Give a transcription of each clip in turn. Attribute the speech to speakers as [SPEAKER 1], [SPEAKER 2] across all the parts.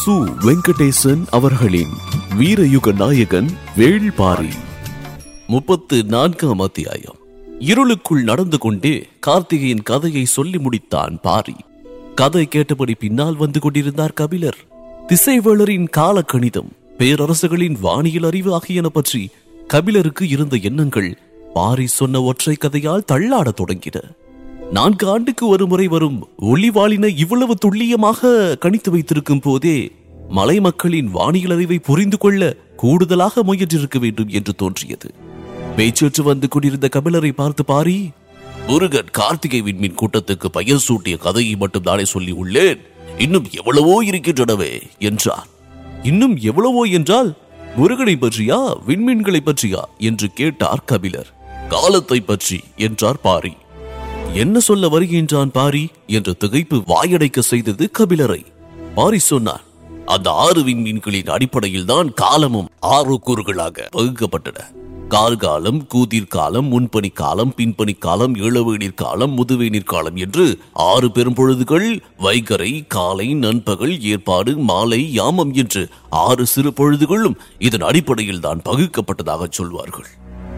[SPEAKER 1] சு வெங்கடேசன் அவர்களின் வீரயுக நாயகன் வேள்பாரி முப்பத்து நான்காம் அத்தியாயம் இருளுக்குள் நடந்து கொண்டே கார்த்திகையின் கதையை சொல்லி முடித்தான் பாரி கதை கேட்டபடி பின்னால் வந்து கொண்டிருந்தார் கபிலர் திசைவேளரின் கால கணிதம் பேரரசுகளின் வானியல் அறிவு ஆகியன பற்றி கபிலருக்கு இருந்த எண்ணங்கள் பாரி சொன்ன ஒற்றை கதையால் தள்ளாடத் தொடங்கின நான்கு ஆண்டுக்கு ஒரு முறை வரும் ஒளிவாளினை இவ்வளவு துல்லியமாக கணித்து வைத்திருக்கும் போதே மலை மக்களின் வானியல் அறிவை புரிந்து கொள்ள கூடுதலாக முயன்றிருக்க வேண்டும் என்று தோன்றியது பேச்சற்று வந்து கொண்டிருந்த கபிலரை பார்த்து பாரி முருகன் கார்த்திகை விண்மீன் கூட்டத்துக்கு பெயர் சூட்டிய கதையை மட்டும் தானே சொல்லி உள்ளேன் இன்னும் எவ்வளவோ இருக்கின்றனவே என்றார் இன்னும் எவ்வளவோ என்றால் முருகனை பற்றியா விண்மீன்களை பற்றியா என்று கேட்டார் கபிலர் காலத்தை பற்றி என்றார் பாரி என்ன சொல்ல வருகின்றான் பாரி என்ற திகைப்பு வாயடைக்க செய்தது கபிலரை பாரி சொன்னார் அந்த ஆறு விண்மீன்களின் அடிப்படையில் தான் காலமும் ஆறு கூறுகளாக வகுக்கப்பட்டன கார்காலம் கூதிர் காலம் முன்பனி காலம் பின்பனி காலம் இளவேநீர் காலம் முதுவேநீர் காலம் என்று ஆறு பெரும்பொழுதுகள் வைகரை காலை நண்பகல் ஏற்பாடு மாலை யாமம் என்று ஆறு சிறு பொழுதுகளும் இதன் அடிப்படையில் தான் பகுக்கப்பட்டதாக சொல்வார்கள்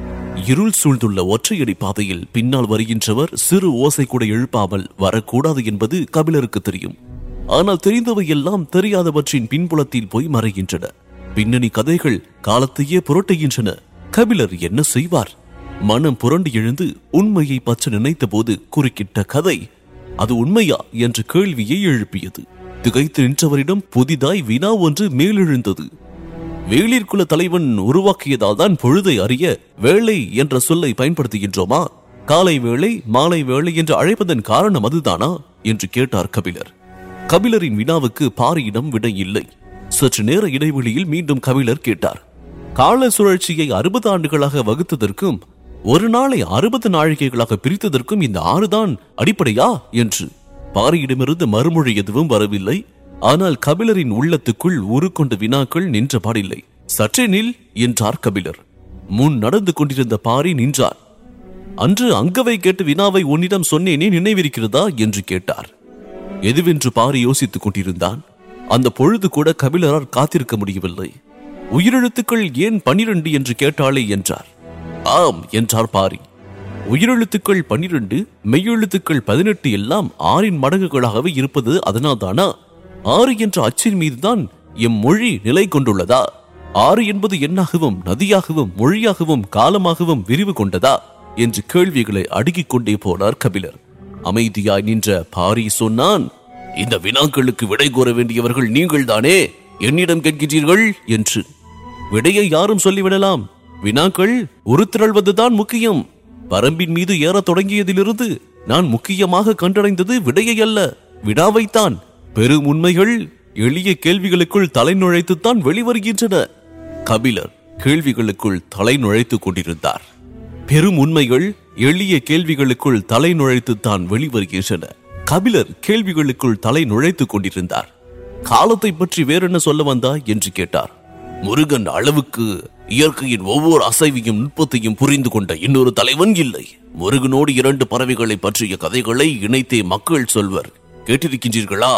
[SPEAKER 1] இருள் சூழ்ந்துள்ள ஒற்றையடி பாதையில் பின்னால் வருகின்றவர் சிறு ஓசை கூட எழுப்பாமல் வரக்கூடாது என்பது கபிலருக்கு தெரியும் ஆனால் தெரிந்தவை எல்லாம் தெரியாதவற்றின் பின்புலத்தில் போய் மறைகின்றன பின்னணி கதைகள் காலத்தையே புரட்டுகின்றன கபிலர் என்ன செய்வார் மனம் புரண்டு எழுந்து உண்மையை பற்ற நினைத்த போது குறுக்கிட்ட கதை அது உண்மையா என்ற கேள்வியை எழுப்பியது திகைத்து நின்றவரிடம் புதிதாய் வினா ஒன்று மேலெழுந்தது வேளிர்குல தலைவன் உருவாக்கியதால் தான் பொழுதை அறிய வேளை என்ற சொல்லை பயன்படுத்துகின்றோமா காலை வேளை மாலை வேளை என்று அழைப்பதன் காரணம் அதுதானா என்று கேட்டார் கபிலர் கபிலரின் வினாவுக்கு பாரியிடம் விடை இல்லை சற்று நேர இடைவெளியில் மீண்டும் கபிலர் கேட்டார் கால சுழற்சியை அறுபது ஆண்டுகளாக வகுத்ததற்கும் ஒரு நாளை அறுபது நாழிகைகளாக பிரித்ததற்கும் இந்த ஆறுதான் அடிப்படையா என்று பாரியிடமிருந்து மறுமொழி எதுவும் வரவில்லை ஆனால் கபிலரின் உள்ளத்துக்குள் உருக்கொண்ட வினாக்கள் நின்றபாடில்லை சற்றே நில் என்றார் கபிலர் முன் நடந்து கொண்டிருந்த பாரி நின்றார் அன்று அங்கவை கேட்டு வினாவை உன்னிடம் சொன்னேனே நினைவிருக்கிறதா என்று கேட்டார் எதுவென்று பாரி யோசித்துக் கொண்டிருந்தான் அந்த பொழுது கூட கபிலரால் காத்திருக்க முடியவில்லை உயிரெழுத்துக்கள் ஏன் பனிரெண்டு என்று கேட்டாளே என்றார் ஆம் என்றார் பாரி உயிரெழுத்துக்கள் பனிரெண்டு மெய்யெழுத்துக்கள் பதினெட்டு எல்லாம் ஆறின் மடங்குகளாகவே இருப்பது அதனால்தானா ஆறு என்ற அச்சின் மீதுதான் எம் மொழி நிலை கொண்டுள்ளதா ஆறு என்பது எண்ணாகவும் நதியாகவும் மொழியாகவும் காலமாகவும் விரிவு கொண்டதா என்று கேள்விகளை அடுக்கிக் கொண்டே போனார் கபிலர் அமைதியாய் நின்ற பாரி சொன்னான் இந்த வினாக்களுக்கு விடை கூற வேண்டியவர்கள் நீங்கள்தானே என்னிடம் கேட்கிறீர்கள் என்று விடையை யாரும் சொல்லிவிடலாம் வினாக்கள் உருத்திரள்வதுதான் முக்கியம் பரம்பின் மீது ஏறத் தொடங்கியதிலிருந்து நான் முக்கியமாக கண்டடைந்தது விடையை அல்ல விடாவைத்தான் பெரும் உண்மைகள் எளிய கேள்விகளுக்குள் தலை நுழைத்துத்தான் வெளிவருகின்றன கபிலர் கேள்விகளுக்குள் தலை நுழைத்துக் கொண்டிருந்தார் பெரும் உண்மைகள் எளிய கேள்விகளுக்குள் தலை நுழைத்துத்தான் வெளிவருகின்றன கபிலர் கேள்விகளுக்குள் தலை நுழைத்துக் கொண்டிருந்தார் காலத்தை பற்றி வேறென்ன சொல்ல வந்தா என்று கேட்டார் முருகன் அளவுக்கு இயற்கையின் ஒவ்வொரு அசைவையும் நுட்பத்தையும் புரிந்து கொண்ட இன்னொரு தலைவன் இல்லை முருகனோடு இரண்டு பறவைகளை பற்றிய கதைகளை இணைத்தே மக்கள் சொல்வர் கேட்டிருக்கின்றீர்களா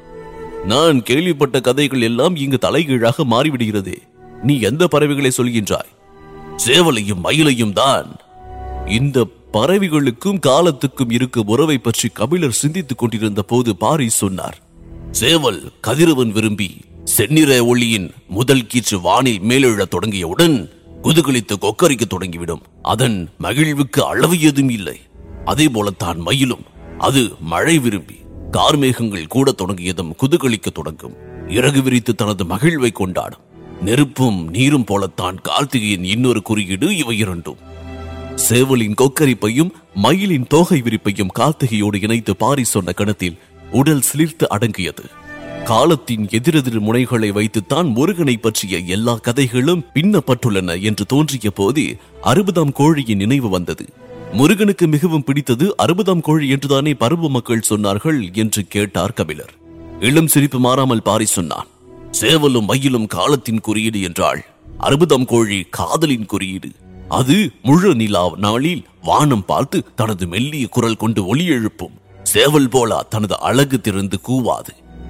[SPEAKER 1] நான் கேள்விப்பட்ட கதைகள் எல்லாம் இங்கு தலைகீழாக மாறிவிடுகிறதே நீ எந்த பறவைகளை சொல்கின்றாய் சேவலையும் மயிலையும் தான் இந்த பறவைகளுக்கும் காலத்துக்கும் இருக்கும் உறவை பற்றி கபிலர் சிந்தித்துக் கொண்டிருந்த போது பாரி சொன்னார் சேவல் கதிரவன் விரும்பி செந்நிற ஒளியின் முதல் கீற்று வானில் மேலெழத் தொடங்கியவுடன் குதுகுலித்து கொக்கரிக்க தொடங்கிவிடும் அதன் மகிழ்வுக்கு அளவு ஏதும் இல்லை அதே போலத்தான் மயிலும் அது மழை விரும்பி கார்மேகங்கள் கூட தொடங்கியதும் குதுகலிக்க தொடங்கும் இறகு விரித்து தனது மகிழ்வை கொண்டாடும் நெருப்பும் நீரும் போலத்தான் கார்த்திகையின் இன்னொரு குறியீடு இவை இரண்டும் சேவலின் கொக்கரிப்பையும் மயிலின் தோகை விரிப்பையும் கார்த்திகையோடு இணைத்து பாரி சொன்ன கணத்தில் உடல் சிலிர்த்து அடங்கியது காலத்தின் எதிரெதிர் முனைகளை வைத்துத்தான் முருகனை பற்றிய எல்லா கதைகளும் பின்னப்பட்டுள்ளன என்று தோன்றிய போதே அறுபதாம் கோழியின் நினைவு வந்தது முருகனுக்கு மிகவும் பிடித்தது அறுபதாம் கோழி என்றுதானே பருவ மக்கள் சொன்னார்கள் என்று கேட்டார் கபிலர் இளம் சிரிப்பு மாறாமல் பாரி சொன்னான் சேவலும் மயிலும் காலத்தின் குறியீடு என்றாள் அறுபதாம் கோழி காதலின் குறியீடு அது முழு நிலா நாளில் வானம் பார்த்து தனது மெல்லிய குரல் கொண்டு ஒலி எழுப்பும் சேவல் போலா தனது அழகு திறந்து கூவாது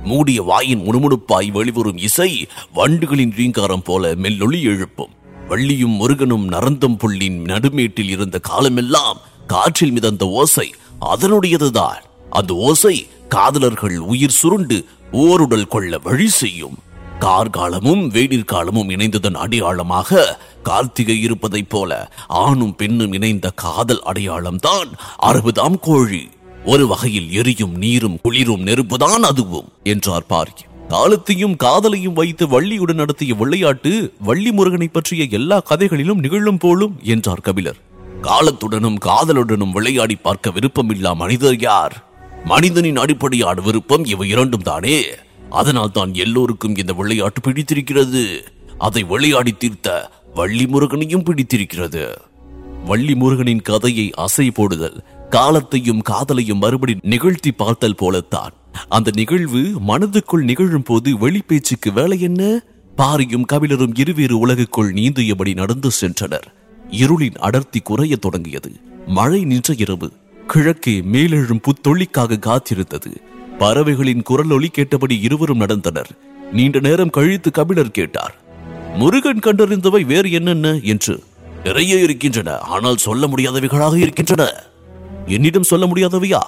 [SPEAKER 1] மூடிய வாயின் முணுமுணுப்பாய் வெளிவரும் இசை வண்டுகளின் ரீங்காரம் போல மெல்லொளி எழுப்பும் வள்ளியும் முருகனும் நரந்தம் புள்ளின் நடுமேட்டில் இருந்த காலமெல்லாம் காற்றில் மிதந்த ஓசை அதனுடையதுதான் அந்த ஓசை காதலர்கள் உயிர் சுருண்டு ஓருடல் கொள்ள வழி செய்யும் கார்காலமும் வேடிர் காலமும் இணைந்ததன் அடையாளமாக கார்த்திகை இருப்பதைப் போல ஆணும் பெண்ணும் இணைந்த காதல் அடையாளம்தான் அறுபதாம் கோழி ஒரு வகையில் எரியும் நீரும் குளிரும் நெருப்புதான் அதுவும் என்றார் பாரி காலத்தையும் காதலையும் வைத்து வள்ளியுடன் நடத்திய விளையாட்டு வள்ளி முருகனை பற்றிய எல்லா கதைகளிலும் நிகழும் போலும் என்றார் கபிலர் காலத்துடனும் காதலுடனும் விளையாடி பார்க்க விருப்பமில்லா மனிதர் யார் மனிதனின் அடிப்படையான விருப்பம் இவை இரண்டும் தானே அதனால் தான் எல்லோருக்கும் இந்த விளையாட்டு பிடித்திருக்கிறது அதை விளையாடி தீர்த்த வள்ளி முருகனையும் பிடித்திருக்கிறது வள்ளி முருகனின் கதையை அசை போடுதல் காலத்தையும் காதலையும் மறுபடி நிகழ்த்தி பார்த்தல் போலத்தான் அந்த நிகழ்வு மனதுக்குள் நிகழும் போது வெளிப்பேச்சுக்கு வேலை என்ன பாரியும் கபிலரும் இருவேறு உலகுக்குள் நீந்தியபடி நடந்து சென்றனர் இருளின் அடர்த்தி குறையத் தொடங்கியது மழை நின்ற இரவு கிழக்கே மேலெழும் புத்தொள்ளிக்காக காத்திருந்தது பறவைகளின் குரலொலி கேட்டபடி இருவரும் நடந்தனர் நீண்ட நேரம் கழித்து கபிலர் கேட்டார் முருகன் கண்டறிந்தவை வேறு என்னென்ன என்று நிறைய இருக்கின்றன ஆனால் சொல்ல முடியாதவைகளாக இருக்கின்றன என்னிடம் சொல்ல முடியாதவையா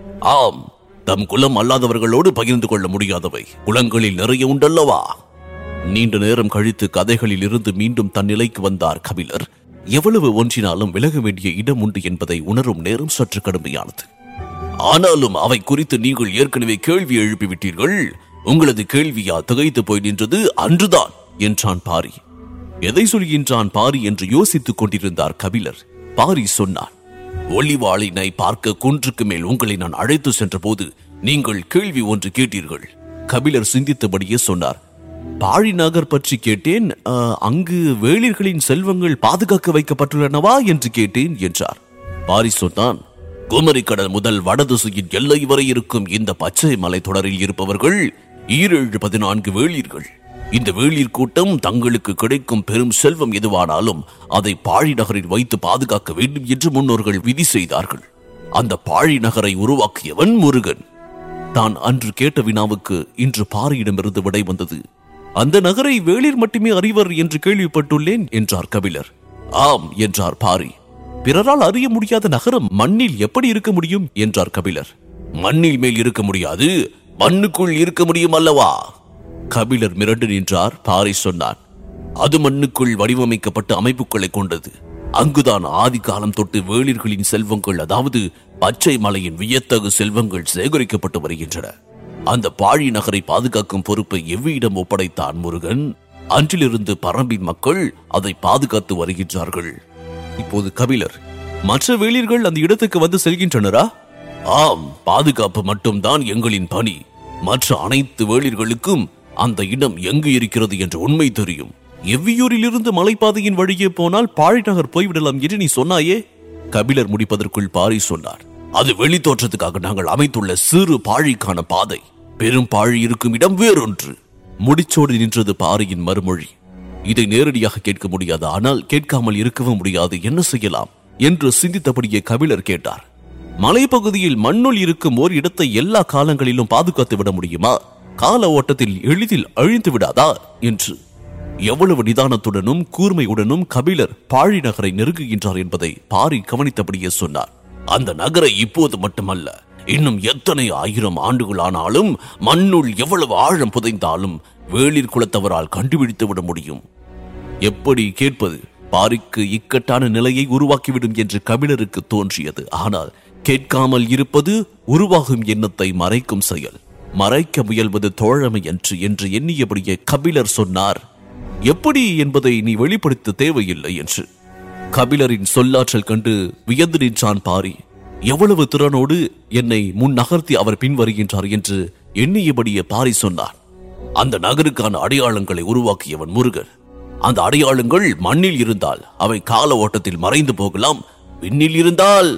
[SPEAKER 1] ஆம் தம் குலம் அல்லாதவர்களோடு பகிர்ந்து கொள்ள முடியாதவை குலங்களில் நிறைய உண்டல்லவா நீண்ட நேரம் கழித்து கதைகளில் இருந்து மீண்டும் தன் நிலைக்கு வந்தார் கபிலர் எவ்வளவு ஒன்றினாலும் விலக வேண்டிய இடம் உண்டு என்பதை உணரும் நேரம் சற்று கடுமையானது ஆனாலும் அவை குறித்து நீங்கள் ஏற்கனவே கேள்வி எழுப்பிவிட்டீர்கள் உங்களது கேள்வியா திகைத்து போய் நின்றது அன்றுதான் என்றான் பாரி எதை சொல்கின்றான் பாரி என்று யோசித்துக் கொண்டிருந்தார் கபிலர் பாரி சொன்னான் ஒளிவாளினை பார்க்க குன்றுக்கு மேல் உங்களை நான் அழைத்து சென்றபோது நீங்கள் கேள்வி ஒன்று கேட்டீர்கள் கபிலர் சிந்தித்தபடியே சொன்னார் பாழி நகர் பற்றி கேட்டேன் "ஆ, அங்கு வேளிர்களின் செல்வங்கள் பாதுகாக்க வைக்கப்பட்டுள்ளனவா என்று கேட்டேன் என்றார் பாரி சொன்னான் குமரிக்கடல் முதல் வடதிசையின் எல்லை வரை இருக்கும் இந்த பச்சை மலை தொடரில் இருப்பவர்கள் ஈரேழு பதினான்கு வேளிர்கள் இந்த வேளிர் கூட்டம் தங்களுக்கு கிடைக்கும் பெரும் செல்வம் எதுவானாலும் அதை பாழி நகரில் வைத்து பாதுகாக்க வேண்டும் என்று முன்னோர்கள் விதி செய்தார்கள் அந்த பாழி நகரை உருவாக்கியவன் முருகன் தான் அன்று கேட்ட வினாவுக்கு இன்று பாரியிடமிருந்து விடை வந்தது அந்த நகரை வேளிர் மட்டுமே அறிவர் என்று கேள்விப்பட்டுள்ளேன் என்றார் கபிலர் ஆம் என்றார் பாரி பிறரால் அறிய முடியாத நகரம் மண்ணில் எப்படி இருக்க முடியும் என்றார் கபிலர் மண்ணில் மேல் இருக்க முடியாது மண்ணுக்குள் இருக்க முடியும் அல்லவா கபிலர் மிரண்டு நின்றார் பாரி சொன்னான் அது மண்ணுக்குள் வடிவமைக்கப்பட்ட அமைப்புகளை கொண்டது அங்குதான் ஆதி காலம் தொட்டு வேளிர்களின் செல்வங்கள் அதாவது பச்சை மலையின் வியத்தகு செல்வங்கள் சேகரிக்கப்பட்டு வருகின்றன அந்த பாழி நகரை பாதுகாக்கும் பொறுப்பை எவ்வியிடம் ஒப்படைத்தான் முருகன் அன்றிலிருந்து பரம்பின் மக்கள் அதை பாதுகாத்து வருகின்றார்கள் இப்போது கபிலர் மற்ற வேளிர்கள் அந்த இடத்துக்கு வந்து செல்கின்றனரா ஆம் பாதுகாப்பு மட்டும்தான் எங்களின் பணி மற்ற அனைத்து வேளிர்களுக்கும் அந்த இடம் எங்கு இருக்கிறது என்ற உண்மை தெரியும் எவ்வியூரிலிருந்து மலைப்பாதையின் வழியே போனால் பாழி நகர் போய்விடலாம் என்று நீ சொன்னாயே கபிலர் முடிப்பதற்குள் பாரி சொன்னார் அது வெளி தோற்றத்துக்காக நாங்கள் அமைத்துள்ள சிறு பாழிக்கான பாதை பெரும் பாழி இருக்கும் இடம் வேறொன்று முடிச்சோடு நின்றது பாரியின் மறுமொழி இதை நேரடியாக கேட்க முடியாது ஆனால் கேட்காமல் இருக்கவும் முடியாது என்ன செய்யலாம் என்று சிந்தித்தபடியே கபிலர் கேட்டார் மலைப்பகுதியில் மண்ணுள் இருக்கும் ஓர் இடத்தை எல்லா காலங்களிலும் பாதுகாத்து விட முடியுமா கால ஓட்டத்தில் எளிதில் அழிந்து விடாதா என்று எவ்வளவு நிதானத்துடனும் கூர்மையுடனும் கபிலர் பாழி நகரை நெருங்குகின்றார் என்பதை பாரி கவனித்தபடியே சொன்னார் அந்த நகரை இப்போது மட்டுமல்ல இன்னும் எத்தனை ஆயிரம் ஆண்டுகள் ஆனாலும் மண்ணுள் எவ்வளவு ஆழம் புதைந்தாலும் வேளிர் குலத்தவரால் கண்டுபிடித்து விட முடியும் எப்படி கேட்பது பாரிக்கு இக்கட்டான நிலையை உருவாக்கிவிடும் என்று கபிலருக்கு தோன்றியது ஆனால் கேட்காமல் இருப்பது உருவாகும் எண்ணத்தை மறைக்கும் செயல் மறைக்க முயல்வது தோழமை என்று என்று எண்ணியபடியே கபிலர் சொன்னார் எப்படி என்பதை நீ வெளிப்படுத்த தேவையில்லை என்று கபிலரின் சொல்லாற்றல் கண்டு வியந்து நின்றான் பாரி எவ்வளவு திறனோடு என்னை முன் நகர்த்தி அவர் பின்வருகின்றார் என்று எண்ணியபடியே பாரி சொன்னார் அந்த நகருக்கான அடையாளங்களை உருவாக்கியவன் முருகன் அந்த அடையாளங்கள் மண்ணில் இருந்தால் அவை கால ஓட்டத்தில் மறைந்து போகலாம் விண்ணில் இருந்தால்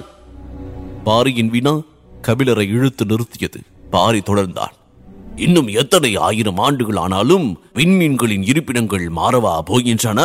[SPEAKER 1] பாரியின் வினா கபிலரை இழுத்து நிறுத்தியது பாரி தொடர்ந்தான் இன்னும் எத்தனை ஆயிரம் ஆண்டுகள் ஆனாலும் விண்மீன்களின் இருப்பிடங்கள் மாறவா போகின்றன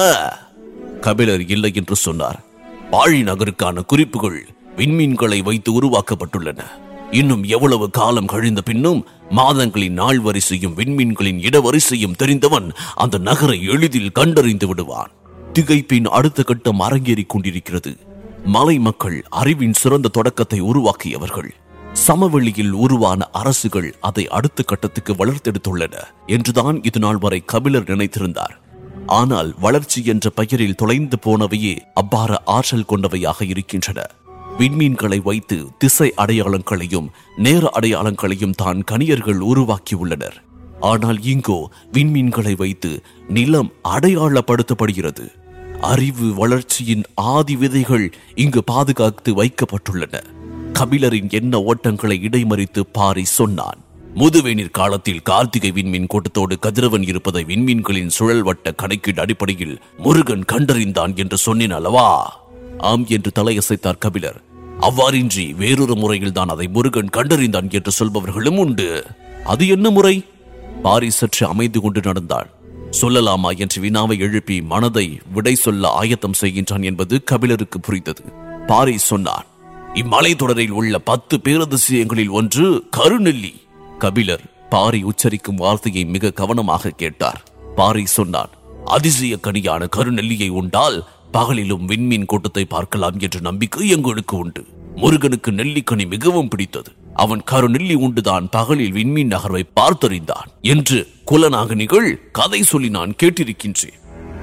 [SPEAKER 1] கபிலர் இல்லை என்று சொன்னார் பாழி நகருக்கான குறிப்புகள் விண்மீன்களை வைத்து உருவாக்கப்பட்டுள்ளன இன்னும் எவ்வளவு காலம் கழிந்த பின்னும் மாதங்களின் நாள் வரிசையும் விண்மீன்களின் இடவரிசையும் தெரிந்தவன் அந்த நகரை எளிதில் கண்டறிந்து விடுவான் திகைப்பின் அடுத்த கட்டம் அரங்கேறிக் கொண்டிருக்கிறது மலை மக்கள் அறிவின் சிறந்த தொடக்கத்தை உருவாக்கியவர்கள் சமவெளியில் உருவான அரசுகள் அதை அடுத்த கட்டத்துக்கு வளர்த்தெடுத்துள்ளன என்றுதான் இது நாள் வரை கபிலர் நினைத்திருந்தார் ஆனால் வளர்ச்சி என்ற பெயரில் தொலைந்து போனவையே அவ்வாற ஆற்றல் கொண்டவையாக இருக்கின்றன விண்மீன்களை வைத்து திசை அடையாளங்களையும் நேர அடையாளங்களையும் தான் கணியர்கள் உருவாக்கியுள்ளனர் ஆனால் இங்கோ விண்மீன்களை வைத்து நிலம் அடையாளப்படுத்தப்படுகிறது அறிவு வளர்ச்சியின் ஆதி விதைகள் இங்கு பாதுகாத்து வைக்கப்பட்டுள்ளன கபிலரின் எண்ண ஓட்டங்களை இடைமறித்து பாரி சொன்னான் முதுவேனிற் காலத்தில் கார்த்திகை விண்மீன் கூட்டத்தோடு கதிரவன் இருப்பதை விண்மீன்களின் சுழல் வட்ட கணக்கீடு அடிப்படையில் முருகன் கண்டறிந்தான் என்று சொன்னேன் அல்லவா ஆம் என்று தலையசைத்தார் கபிலர் அவ்வாறின்றி வேறொரு முறையில் தான் அதை முருகன் கண்டறிந்தான் என்று சொல்பவர்களும் உண்டு அது என்ன முறை பாரி சற்று அமைந்து கொண்டு நடந்தாள் சொல்லலாமா என்று வினாவை எழுப்பி மனதை விடை சொல்ல ஆயத்தம் செய்கின்றான் என்பது கபிலருக்கு புரிந்தது பாரி சொன்னான் இம்மலை தொடரில் உள்ள பத்து பேரதிசயங்களில் ஒன்று கருநெல்லி கபிலர் பாரி உச்சரிக்கும் வார்த்தையை மிக கவனமாக கேட்டார் பாரி சொன்னான் அதிசய கனியான கருநெல்லியை உண்டால் பகலிலும் விண்மீன் கூட்டத்தை பார்க்கலாம் என்ற நம்பிக்கை எங்களுக்கு உண்டு முருகனுக்கு நெல்லிக்கனி மிகவும் பிடித்தது அவன் கருநெல்லி உண்டுதான் பகலில் விண்மீன் நகர்வை பார்த்தறிந்தான் என்று குலநாகனிகள் கதை சொல்லி நான் கேட்டிருக்கின்றேன்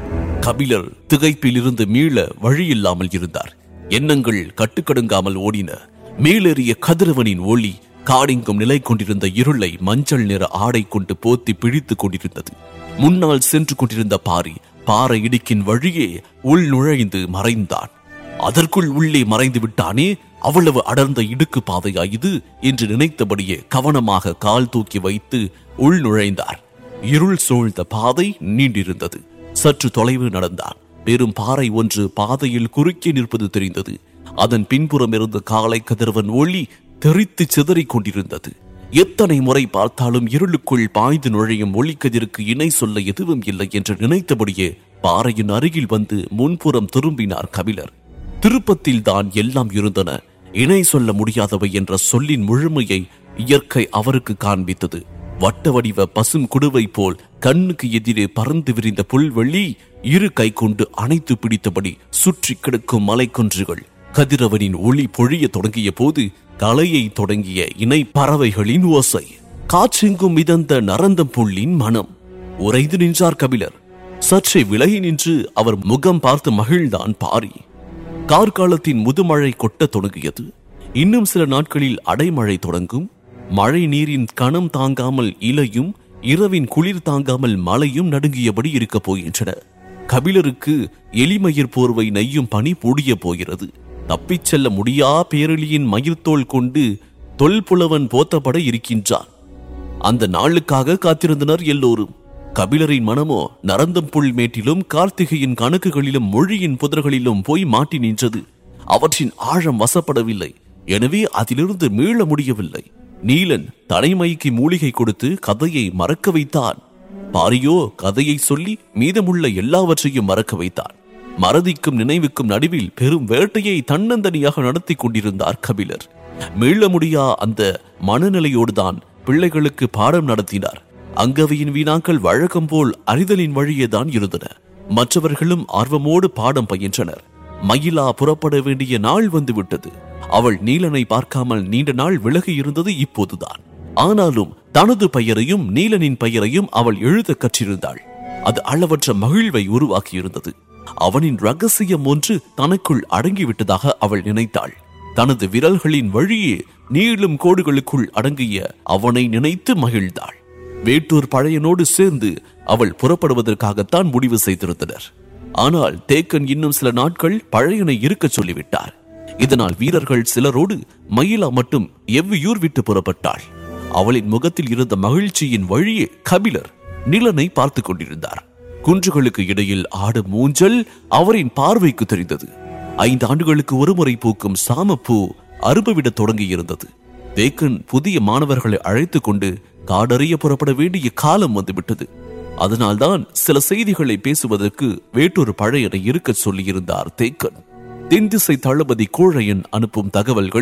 [SPEAKER 1] கபிலர் திகைப்பிலிருந்து மீள வழியில்லாமல் இருந்தார் எண்ணங்கள் கட்டுக்கடுங்காமல் ஓடின மேலேறிய கதிரவனின் ஒளி காடிங்கும் நிலை கொண்டிருந்த இருளை மஞ்சள் நிற ஆடை கொண்டு போத்தி பிடித்துக் கொண்டிருந்தது முன்னால் சென்று கொண்டிருந்த பாரி பாறை இடுக்கின் வழியே உள் நுழைந்து மறைந்தான் அதற்குள் உள்ளே மறைந்து விட்டானே அவ்வளவு அடர்ந்த இடுக்கு பாதையா இது என்று நினைத்தபடியே கவனமாக கால் தூக்கி வைத்து உள் நுழைந்தார் இருள் சூழ்ந்த பாதை நீண்டிருந்தது சற்று தொலைவு நடந்தான் பெரும் பாறை ஒன்று பாதையில் குறுக்கே நிற்பது தெரிந்தது அதன் பின்புறம் இருந்த காலை கதிரவன் ஒளி தெரித்து சிதறிக் கொண்டிருந்தது எத்தனை முறை பார்த்தாலும் இருளுக்குள் பாய்ந்து நுழையும் ஒளிக்கதிருக்கு இணை சொல்ல எதுவும் இல்லை என்று நினைத்தபடியே பாறையின் அருகில் வந்து முன்புறம் திரும்பினார் கபிலர் திருப்பத்தில் தான் எல்லாம் இருந்தன இணை சொல்ல முடியாதவை என்ற சொல்லின் முழுமையை இயற்கை அவருக்கு காண்பித்தது வட்ட வடிவ பசும் குடுவை போல் கண்ணுக்கு எதிரே பறந்து விரிந்த புல்வெளி இரு கை கொண்டு அணைத்து பிடித்தபடி சுற்றி கிடக்கும் மலைக்குன்றுகள் கதிரவனின் ஒளி பொழிய தொடங்கிய போது கலையை தொடங்கிய இணை பறவைகளின் ஓசை காற்றெங்கும் மிதந்த நரந்தம் புள்ளின் மனம் உறைந்து நின்றார் கபிலர் சற்றே விலகி நின்று அவர் முகம் பார்த்து மகிழ்ந்தான் பாரி கார்காலத்தின் முதுமழை கொட்டத் தொடங்கியது இன்னும் சில நாட்களில் அடைமழை தொடங்கும் மழை நீரின் கணம் தாங்காமல் இலையும் இரவின் குளிர் தாங்காமல் மலையும் நடுங்கியபடி இருக்கப் போகின்றன கபிலருக்கு எலிமயிர் போர்வை நெய்யும் பணி பூடிய போகிறது தப்பிச் செல்ல முடியா பேரழியின் மயிர்த்தோல் கொண்டு தொல்புலவன் போத்தப்பட இருக்கின்றான் அந்த நாளுக்காக காத்திருந்தனர் எல்லோரும் கபிலரின் மனமோ நரந்தம்புல் மேட்டிலும் கார்த்திகையின் கணக்குகளிலும் மொழியின் புதர்களிலும் போய் மாட்டி நின்றது அவற்றின் ஆழம் வசப்படவில்லை எனவே அதிலிருந்து மீள முடியவில்லை நீலன் தலைமைக்கு மூலிகை கொடுத்து கதையை மறக்க வைத்தான் பாரியோ கதையை சொல்லி மீதமுள்ள எல்லாவற்றையும் மறக்க வைத்தான் மறதிக்கும் நினைவுக்கும் நடுவில் பெரும் வேட்டையை தன்னந்தனியாக நடத்தி கொண்டிருந்தார் கபிலர் மீள முடியா அந்த மனநிலையோடுதான் பிள்ளைகளுக்கு பாடம் நடத்தினார் அங்கவையின் வீணாக்கள் வழக்கம் போல் அறிதலின் வழியே தான் இருந்தன மற்றவர்களும் ஆர்வமோடு பாடம் பயின்றனர் மயிலா புறப்பட வேண்டிய நாள் வந்து விட்டது அவள் நீலனை பார்க்காமல் நீண்ட நாள் விலகி இருந்தது இப்போதுதான் ஆனாலும் தனது பெயரையும் நீலனின் பெயரையும் அவள் எழுத கற்றிருந்தாள் அது அளவற்ற மகிழ்வை உருவாக்கியிருந்தது அவனின் ரகசியம் ஒன்று தனக்குள் அடங்கிவிட்டதாக அவள் நினைத்தாள் தனது விரல்களின் வழியே நீளும் கோடுகளுக்குள் அடங்கிய அவனை நினைத்து மகிழ்ந்தாள் வேட்டூர் பழையனோடு சேர்ந்து அவள் புறப்படுவதற்காகத்தான் முடிவு செய்திருந்தனர் ஆனால் தேக்கன் இன்னும் சில நாட்கள் பழையனை இருக்கச் சொல்லிவிட்டார் இதனால் வீரர்கள் சிலரோடு மயிலா மட்டும் எவ்வியூர் விட்டு புறப்பட்டாள் அவளின் முகத்தில் இருந்த மகிழ்ச்சியின் வழியே கபிலர் நிலனை பார்த்துக் கொண்டிருந்தார் குன்றுகளுக்கு இடையில் ஆடும் மூஞ்சல் அவரின் பார்வைக்கு தெரிந்தது ஐந்து ஆண்டுகளுக்கு ஒருமுறை பூக்கும் சாமப்பூ அறுபவிடத் தொடங்கியிருந்தது தேக்கன் புதிய மாணவர்களை அழைத்துக் கொண்டு காடறிய புறப்பட வேண்டிய காலம் வந்துவிட்டது அதனால்தான் சில செய்திகளை பேசுவதற்கு வேட்டொரு பழையனை இருக்கச் சொல்லியிருந்தார் தேக்கன் தென்திசை தளபதி கோழையன் அனுப்பும் தகவல்கள்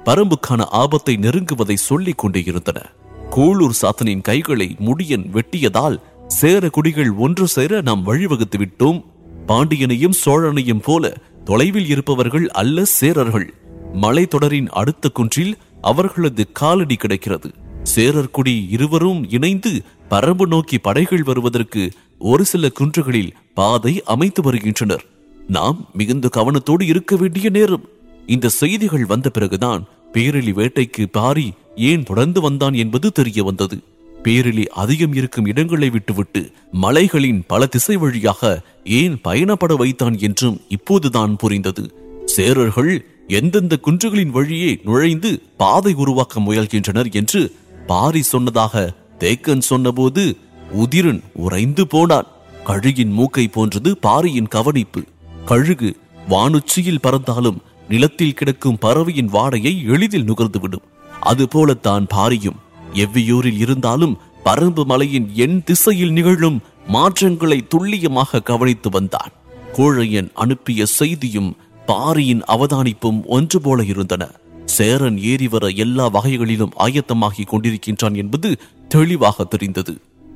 [SPEAKER 1] பரம்புக்கான ஆபத்தை நெருங்குவதை சொல்லிக் கொண்டே இருந்தன கூளூர் சாத்தனின் கைகளை முடியன் வெட்டியதால் சேர குடிகள் ஒன்று சேர நாம் வழிவகுத்து விட்டோம் பாண்டியனையும் சோழனையும் போல தொலைவில் இருப்பவர்கள் அல்ல சேரர்கள் மலைத்தொடரின் அடுத்த குன்றில் அவர்களது காலடி கிடைக்கிறது சேரர் குடி இருவரும் இணைந்து பரம்பு நோக்கி படைகள் வருவதற்கு ஒரு சில குன்றுகளில் பாதை அமைத்து வருகின்றனர் நாம் மிகுந்த கவனத்தோடு இருக்க வேண்டிய நேரம் இந்த செய்திகள் வந்த பிறகுதான் பேரெலி வேட்டைக்கு பாரி ஏன் தொடர்ந்து வந்தான் என்பது தெரிய வந்தது பேரிலி அதிகம் இருக்கும் இடங்களை விட்டுவிட்டு மலைகளின் பல திசை வழியாக ஏன் பயணப்பட வைத்தான் என்றும் இப்போதுதான் புரிந்தது சேரர்கள் எந்தெந்த குன்றுகளின் வழியே நுழைந்து பாதை உருவாக்க முயல்கின்றனர் என்று பாரி சொன்னதாக தேக்கன் சொன்னபோது உதிரன் உறைந்து போனான் கழுகின் மூக்கை போன்றது பாரியின் கவனிப்பு கழுகு வானுச்சியில் பறந்தாலும் நிலத்தில் கிடக்கும் பறவையின் வாடையை எளிதில் நுகர்ந்துவிடும் அதுபோலத்தான் பாரியும் எவ்வியூரில் இருந்தாலும் பரம்பு மலையின் என் திசையில் நிகழும் மாற்றங்களை துல்லியமாக கவனித்து வந்தான் கோழையன் அனுப்பிய செய்தியும் பாரியின் அவதானிப்பும் ஒன்று போல இருந்தன சேரன் ஏறி வர எல்லா வகைகளிலும் ஆயத்தமாகிக் கொண்டிருக்கின்றான் என்பது தெளிவாக தெரிந்தது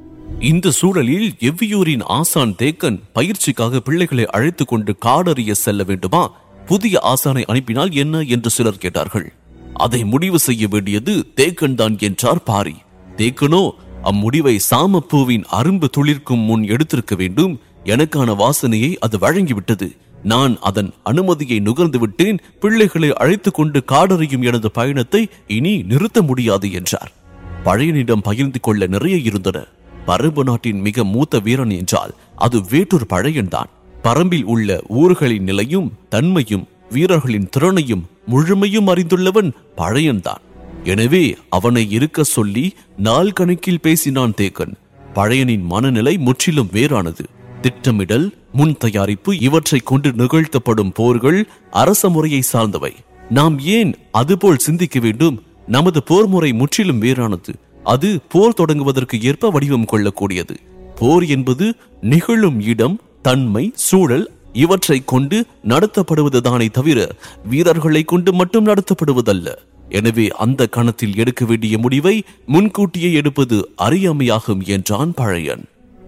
[SPEAKER 1] இந்த சூழலில் எவ்வியூரின் ஆசான் தேக்கன் பயிற்சிக்காக பிள்ளைகளை அழைத்துக் கொண்டு காடறிய செல்ல வேண்டுமா புதிய ஆசானை அனுப்பினால் என்ன என்று சிலர் கேட்டார்கள் அதை முடிவு செய்ய வேண்டியது தேக்கன் தான் என்றார் பாரி தேக்கனோ அம்முடிவை சாமப்பூவின் அரும்பு துளிர்க்கும் முன் எடுத்திருக்க வேண்டும் எனக்கான வாசனையை அது வழங்கிவிட்டது நான் அதன் அனுமதியை நுகர்ந்து விட்டேன் பிள்ளைகளை அழைத்துக் கொண்டு காடறியும் எனது பயணத்தை இனி நிறுத்த முடியாது என்றார் பழையனிடம் பகிர்ந்து கொள்ள நிறைய இருந்தன பரம்பு நாட்டின் மிக மூத்த வீரன் என்றால் அது வேட்டூர் பழையன்தான் பரம்பில் உள்ள ஊர்களின் நிலையும் தன்மையும் வீரர்களின் திறனையும் முழுமையும் அறிந்துள்ளவன் பழையன்தான் எனவே அவனை இருக்க சொல்லி நாள் கணக்கில் பேசினான் தேக்கன் பழையனின் மனநிலை முற்றிலும் வேறானது திட்டமிடல் முன் தயாரிப்பு இவற்றை கொண்டு நிகழ்த்தப்படும் போர்கள் அரச முறையை சார்ந்தவை நாம் ஏன் அதுபோல் சிந்திக்க வேண்டும் நமது போர் முறை முற்றிலும் வேறானது அது போர் தொடங்குவதற்கு ஏற்ப வடிவம் கொள்ளக்கூடியது போர் என்பது நிகழும் இடம் தன்மை சூழல் இவற்றை கொண்டு நடத்தப்படுவதுதானே தவிர வீரர்களை கொண்டு மட்டும் நடத்தப்படுவதல்ல எனவே அந்த கணத்தில் எடுக்க வேண்டிய முடிவை முன்கூட்டியே எடுப்பது அறியாமையாகும் என்றான் பழையன்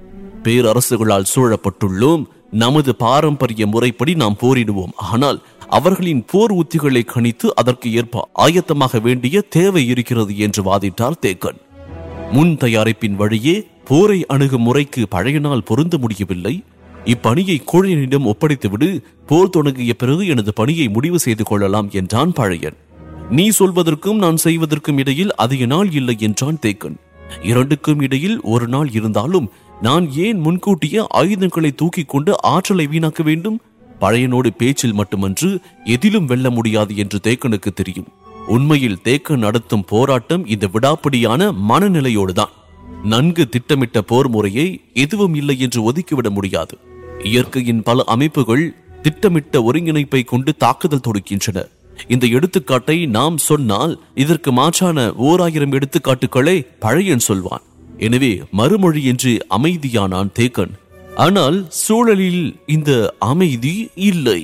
[SPEAKER 1] பேரரசுகளால் சூழப்பட்டுள்ளோம் நமது பாரம்பரிய முறைப்படி நாம் போரிடுவோம் ஆனால் அவர்களின் போர் உத்திகளை கணித்து அதற்கு ஏற்ப ஆயத்தமாக வேண்டிய தேவை இருக்கிறது என்று வாதிட்டார் தேக்கன் முன் தயாரிப்பின் வழியே போரை அணுகும் முறைக்கு பழைய நாள் பொருந்த முடியவில்லை இப்பணியை கோழியனிடம் ஒப்படைத்துவிடு போர் தொடங்கிய பிறகு எனது பணியை முடிவு செய்து கொள்ளலாம் என்றான் பழையன் நீ சொல்வதற்கும் நான் செய்வதற்கும் இடையில் அதிக நாள் இல்லை என்றான் தேக்கன் இரண்டுக்கும் இடையில் ஒரு நாள் இருந்தாலும் நான் ஏன் முன்கூட்டியே ஆயுதங்களை தூக்கிக் கொண்டு ஆற்றலை வீணாக்க வேண்டும் பழையனோடு பேச்சில் மட்டுமன்று எதிலும் வெல்ல முடியாது என்று தேக்கனுக்கு தெரியும் உண்மையில் தேக்கன் நடத்தும் போராட்டம் இந்த விடாப்பிடியான மனநிலையோடுதான் நன்கு திட்டமிட்ட போர் முறையை எதுவும் இல்லை என்று ஒதுக்கிவிட முடியாது இயற்கையின் பல அமைப்புகள் திட்டமிட்ட ஒருங்கிணைப்பை கொண்டு தாக்குதல் தொடுக்கின்றன இந்த எடுத்துக்காட்டை நாம் சொன்னால் இதற்கு மாற்றான ஓர் ஆயிரம் எடுத்துக்காட்டுகளை பழையன் சொல்வான் எனவே மறுமொழி என்று அமைதியானான் தேக்கன் ஆனால் சூழலில் இந்த அமைதி இல்லை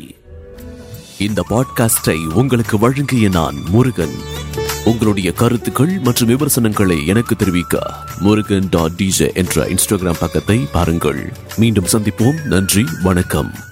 [SPEAKER 1] இந்த பாட்காஸ்டை உங்களுக்கு வழங்கிய நான் முருகன் உங்களுடைய கருத்துக்கள் மற்றும் விமர்சனங்களை எனக்கு தெரிவிக்க முருகன் டாட் டிஜே என்ற இன்ஸ்டாகிராம் பக்கத்தை பாருங்கள் மீண்டும் சந்திப்போம் நன்றி வணக்கம்